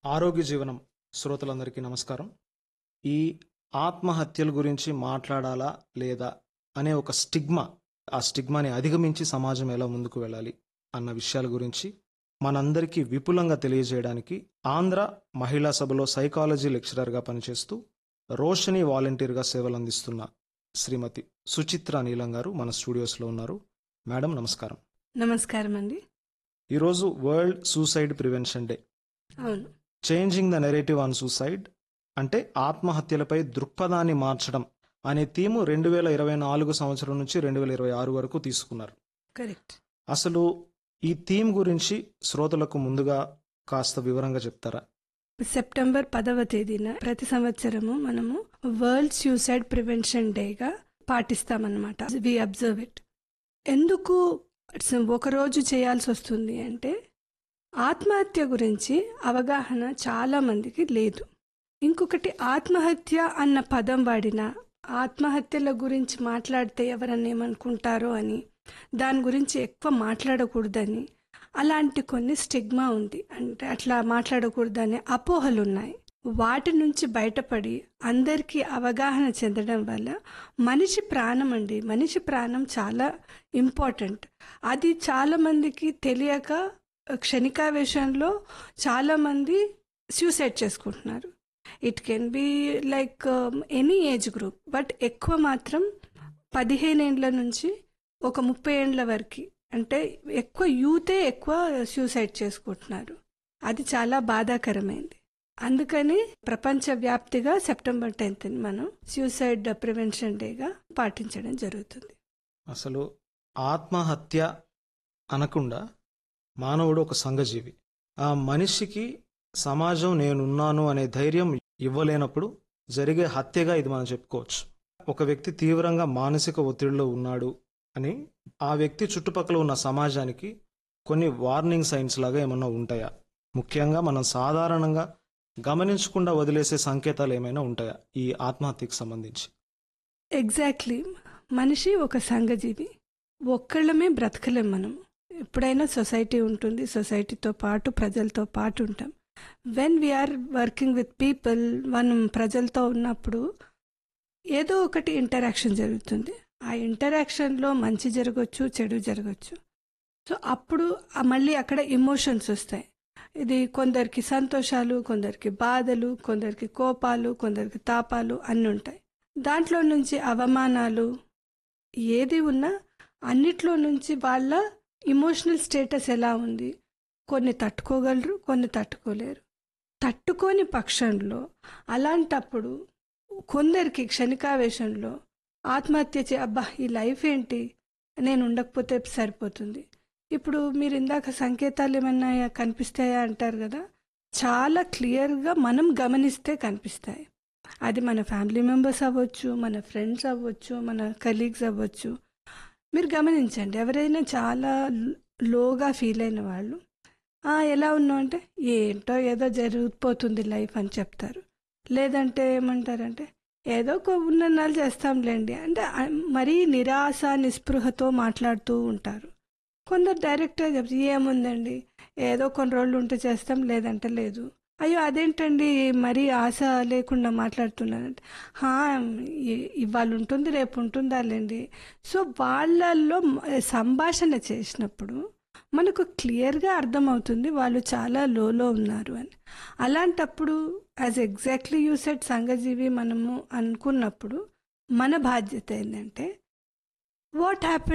ఆరోగ్య జీవనం శ్రోతలందరికీ నమస్కారం ఈ ఆత్మహత్యల గురించి మాట్లాడాలా లేదా అనే ఒక స్టిగ్మా ఆ స్టిగ్మాని అధిగమించి సమాజం ఎలా ముందుకు వెళ్ళాలి అన్న విషయాల గురించి మనందరికీ విపులంగా తెలియజేయడానికి ఆంధ్ర మహిళా సభలో సైకాలజీ లెక్చరర్గా పనిచేస్తూ రోషని వాలంటీర్గా సేవలు అందిస్తున్న శ్రీమతి సుచిత్ర నీలం గారు మన స్టూడియోస్లో ఉన్నారు మేడం నమస్కారం నమస్కారం అండి ఈరోజు వరల్డ్ సూసైడ్ ప్రివెన్షన్ డే అవును changing the narrative on suicide అంటే ఆత్మహత్యలపై దృక్పథాన్ని మార్చడం అనే థీము రెండు వేల ఇరవై నాలుగు సంవత్సరం నుంచి రెండు వేల ఇరవై ఆరు వరకు తీసుకున్నారు కరెక్ట్ అసలు ఈ థీమ్ గురించి శ్రోతలకు ముందుగా కాస్త వివరంగా చెప్తారా సెప్టెంబర్ పదవ తేదీన ప్రతి సంవత్సరము మనము వరల్డ్ సూసైడ్ ప్రివెన్షన్ డేగా పాటిస్తామన్నమాట వి అబ్జర్వ్ ఇట్ ఎందుకు ఒక రోజు చేయాల్సి వస్తుంది అంటే ఆత్మహత్య గురించి అవగాహన చాలా మందికి లేదు ఇంకొకటి ఆత్మహత్య అన్న పదం వాడిన ఆత్మహత్యల గురించి మాట్లాడితే ఎవరన్నా ఏమనుకుంటారో అని దాని గురించి ఎక్కువ మాట్లాడకూడదని అలాంటి కొన్ని స్టిగ్మా ఉంది అంటే అట్లా మాట్లాడకూడదనే అపోహలు ఉన్నాయి వాటి నుంచి బయటపడి అందరికీ అవగాహన చెందడం వల్ల మనిషి ప్రాణం అండి మనిషి ప్రాణం చాలా ఇంపార్టెంట్ అది చాలా మందికి తెలియక క్షణికావేశంలో చాలా మంది సూసైడ్ చేసుకుంటున్నారు it can be like any age group but ఎక్కువ మాత్రం పదిహేను ఏండ్ల నుంచి ఒక ముప్పై ఏండ్ల వరకు అంటే ఎక్కువ యూతే ఎక్కువ సూసైడ్ చేసుకుంటున్నారు అది చాలా బాధాకరమైంది అందుకని ప్రపంచవ్యాప్తిగా సెప్టెంబర్ టెన్త్ మనం సూసైడ్ ప్రివెన్షన్ డేగా పాటించడం జరుగుతుంది అసలు ఆత్మహత్య అనకుండా మానవుడు ఒక సంఘజీవి ఆ మనిషికి సమాజం నేనున్నాను అనే ధైర్యం ఇవ్వలేనప్పుడు జరిగే హత్యగా ఇది మనం చెప్పుకోవచ్చు ఒక వ్యక్తి తీవ్రంగా మానసిక ఒత్తిడిలో ఉన్నాడు అని ఆ వ్యక్తి చుట్టుపక్కల ఉన్న సమాజానికి కొన్ని వార్నింగ్ సైన్స్ లాగా ఏమన్నా ఉంటాయా ముఖ్యంగా మనం సాధారణంగా గమనించకుండా వదిలేసే సంకేతాలు ఏమైనా ఉంటాయా ఈ ఆత్మహత్యకు సంబంధించి ఎగ్జాక్ట్లీ మనిషి ఒక సంఘజీవి ఒక్కళ్ళమే బ్రతకలేం మనం ఎప్పుడైనా సొసైటీ ఉంటుంది సొసైటీతో పాటు ప్రజలతో పాటు ఉంటాం when we are working with people మనం ప్రజలతో ఉన్నప్పుడు ఏదో ఒకటి ఇంటరాక్షన్ జరుగుతుంది ఆ ఇంటరాక్షన్లో మంచి జరగచ్చు చెడు జరగచ్చు సో అప్పుడు ఆ మళ్ళీ అక్కడ ఎమోషన్స్ వస్తాయి ఇది కొందరికి సంతోషాలు కొందరికి బాధలు కొందరికి కోపాలు కొందరికి తాపాలు అన్నీ ఉంటాయి దాంట్లో నుంచి అవమానాలు ఏది ఉన్నా అన్నిట్లో నుంచి వాళ్ళ ఇమోషనల్ స్టేటస్ ఎలా ఉంది కొన్ని తట్టుకోగలరు కొన్ని తట్టుకోలేరు తట్టుకోని పక్షంలో అలాంటప్పుడు కొందరికి క్షణికావేశంలో ఆత్మహత్య చే అబ్బా ఈ లైఫ్ ఏంటి నేను ఉండకపోతే సరిపోతుంది ఇప్పుడు మీరు ఇందాక సంకేతాలు ఏమన్నా కనిపిస్తాయా అంటారు కదా చాలా క్లియర్గా మనం గమనిస్తే కనిపిస్తాయి అది మన ఫ్యామిలీ మెంబర్స్ అవ్వచ్చు మన ఫ్రెండ్స్ అవ్వచ్చు మన కలీగ్స్ అవ్వచ్చు మీరు గమనించండి ఎవరైనా చాలా లోగా ఫీల్ అయిన వాళ్ళు ఎలా ఉన్నావు అంటే ఏంటో ఏదో జరిగిపోతుంది లైఫ్ అని చెప్తారు లేదంటే ఏమంటారంటే ఏదో ఉన్నన్నాళ్ళు చేస్తాంలేండి అంటే మరీ నిరాశ నిస్పృహతో మాట్లాడుతూ ఉంటారు కొందరు డైరెక్ట్గా చెప్తారు ఏముందండి ఏదో కొన్ని రోజులు ఉంటే చేస్తాం లేదంటే లేదు అయ్యో అదేంటండి మరీ ఆశ లేకుండా మాట్లాడుతున్నారంటే ఇవాళ ఉంటుంది రేపు ఉంటుందాలేండి సో వాళ్ళల్లో సంభాషణ చేసినప్పుడు మనకు క్లియర్గా అర్థమవుతుంది వాళ్ళు చాలా లోలో ఉన్నారు అని అలాంటప్పుడు యాజ్ ఎగ్జాక్ట్లీ యూ సెట్ సంఘజీవి మనము అనుకున్నప్పుడు మన బాధ్యత ఏంటంటే వాట్ హ్యాపెన్